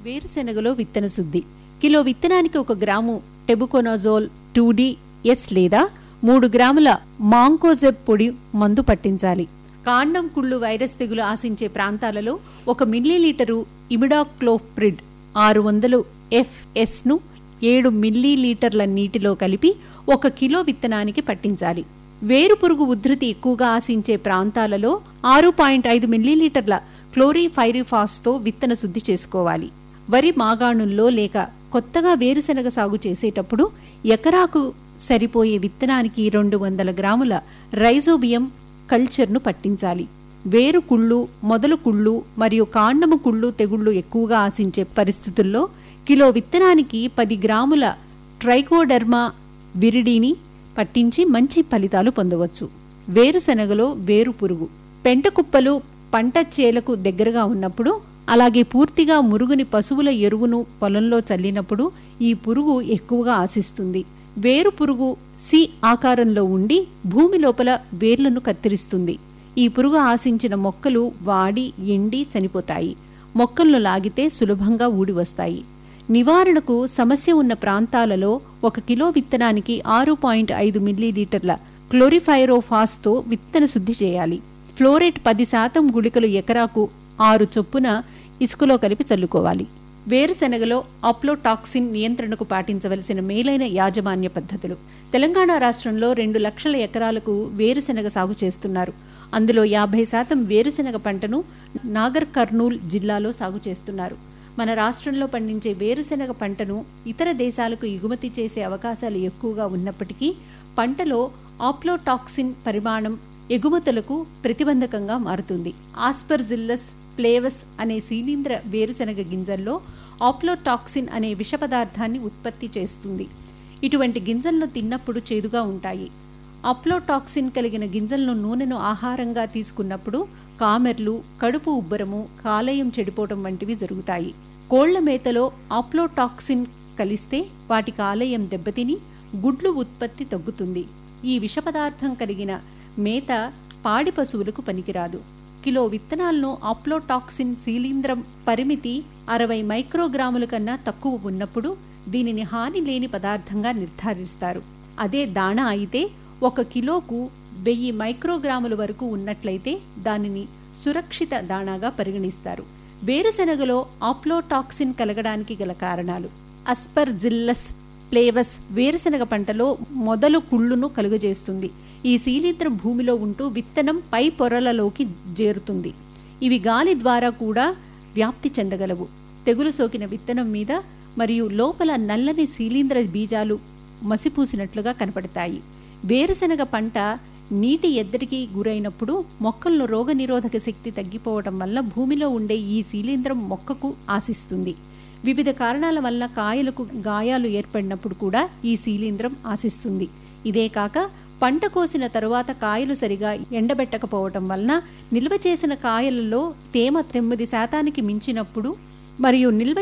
వేరుశెనగలో విత్తన శుద్ధి కిలో విత్తనానికి ఒక గ్రాము టెబుకొనజోల్ టూ ఎస్ లేదా మూడు గ్రాముల మాంకోజెబ్ పొడి మందు పట్టించాలి కాండం కుళ్ళు వైరస్ తెగులు ఆశించే ప్రాంతాలలో ఒక మిల్లీలీటరు ఇమిడాక్లోప్రిడ్ ఆరు వందలు ఎఫ్ఎస్ ను ఏడు మిల్లీలీటర్ల నీటిలో కలిపి ఒక కిలో విత్తనానికి పట్టించాలి వేరు పురుగు ఉధృతి ఎక్కువగా ఆశించే ప్రాంతాలలో ఆరు పాయింట్ ఐదు మిల్లీలీటర్ల క్లోరిఫైరిఫాస్తో విత్తన శుద్ధి చేసుకోవాలి వరి మాగాణుల్లో లేక కొత్తగా వేరుశెనగ సాగు చేసేటప్పుడు ఎకరాకు సరిపోయే విత్తనానికి రెండు వందల గ్రాముల రైజోబియం కల్చర్ను పట్టించాలి వేరు కుళ్ళు మొదలు కుళ్ళు మరియు కాండము కుళ్ళు తెగుళ్ళు ఎక్కువగా ఆశించే పరిస్థితుల్లో కిలో విత్తనానికి పది గ్రాముల ట్రైకోడెర్మా విరిడిని పట్టించి మంచి ఫలితాలు పొందవచ్చు వేరుశెనగలో వేరు పురుగు పెంట కుప్పలు పంట చేలకు దగ్గరగా ఉన్నప్పుడు అలాగే పూర్తిగా మురుగుని పశువుల ఎరువును పొలంలో చల్లినప్పుడు ఈ పురుగు ఎక్కువగా ఆశిస్తుంది వేరు పురుగు సి ఆకారంలో ఉండి భూమి లోపల వేర్లను కత్తిరిస్తుంది ఈ పురుగు ఆశించిన మొక్కలు వాడి ఎండి చనిపోతాయి మొక్కలను లాగితే సులభంగా ఊడి వస్తాయి నివారణకు సమస్య ఉన్న ప్రాంతాలలో ఒక కిలో విత్తనానికి ఆరు పాయింట్ ఐదు మిల్లీలీటర్ల క్లోరిఫైరోఫాస్తో విత్తన శుద్ధి చేయాలి ఫ్లోరేట్ పది శాతం గుళికలు ఎకరాకు ఆరు చొప్పున ఇసుకలో కలిపి చల్లుకోవాలి వేరుశెనగలో అప్లోటాక్సిన్ నియంత్రణకు పాటించవలసిన మేలైన యాజమాన్య పద్ధతులు తెలంగాణ రాష్ట్రంలో రెండు లక్షల ఎకరాలకు వేరుశెనగ సాగు చేస్తున్నారు అందులో యాభై శాతం వేరుశెనగ పంటను నాగర్ కర్నూల్ జిల్లాలో సాగు చేస్తున్నారు మన రాష్ట్రంలో పండించే వేరుశెనగ పంటను ఇతర దేశాలకు ఎగుమతి చేసే అవకాశాలు ఎక్కువగా ఉన్నప్పటికీ పంటలో ఆప్లోటాక్సిన్ పరిమాణం ఎగుమతులకు ప్రతిబంధకంగా మారుతుంది ఆస్పర్జిల్లస్ ప్లేవస్ అనే శీలీంద్ర వేరుశెనగ గింజల్లో ఆప్లోటాక్సిన్ అనే విష పదార్థాన్ని ఉత్పత్తి చేస్తుంది ఇటువంటి గింజలను తిన్నప్పుడు చేదుగా ఉంటాయి అప్లోటాక్సిన్ కలిగిన గింజలను నూనెను ఆహారంగా తీసుకున్నప్పుడు కామెర్లు కడుపు ఉబ్బరము కాలేయం చెడిపోవటం వంటివి జరుగుతాయి కోళ్ల మేతలో ఆప్లోటాక్సిన్ కలిస్తే వాటి కాలేయం దెబ్బతిని గుడ్లు ఉత్పత్తి తగ్గుతుంది ఈ విష పదార్థం కలిగిన మేత పాడి పశువులకు పనికిరాదు కిలో విత్తనాలను ఆప్లోటాక్సిన్ శీలీంద్రం పరిమితి అరవై మైక్రోగ్రాముల కన్నా తక్కువ ఉన్నప్పుడు దీనిని హాని లేని పదార్థంగా నిర్ధారిస్తారు అదే దాణా అయితే ఒక కిలోకు వెయ్యి మైక్రోగ్రాముల వరకు ఉన్నట్లయితే దానిని సురక్షిత దాణాగా పరిగణిస్తారు వేరుశెనగలో ఆప్లోటాక్సిన్ కలగడానికి గల కారణాలు అస్పర్జిల్లస్ ప్లేవస్ వేరుశెనగ పంటలో మొదలు కుళ్ళును కలుగజేస్తుంది ఈ శీలింద్రం భూమిలో ఉంటూ విత్తనం పై పొరలలోకి చేరుతుంది ఇవి గాలి ద్వారా కూడా వ్యాప్తి చెందగలవు తెగులు సోకిన విత్తనం మీద మరియు లోపల నల్లని శీలీంద్ర బీజాలు మసిపూసినట్లుగా కనపడతాయి వేరుశెనగ పంట నీటి ఎద్దడికి గురైనప్పుడు మొక్కలను రోగనిరోధక శక్తి తగ్గిపోవటం వల్ల భూమిలో ఉండే ఈ శీలీంద్రం మొక్కకు ఆశిస్తుంది వివిధ కారణాల వల్ల కాయలకు గాయాలు ఏర్పడినప్పుడు కూడా ఈ శీలీంద్రం ఆశిస్తుంది ఇదే కాక పంట కోసిన తరువాత కాయలు సరిగా ఎండబెట్టకపోవటం వలన నిల్వ చేసిన కాయలలో తేమ తొమ్మిది శాతానికి మించినప్పుడు మరియు నిల్వ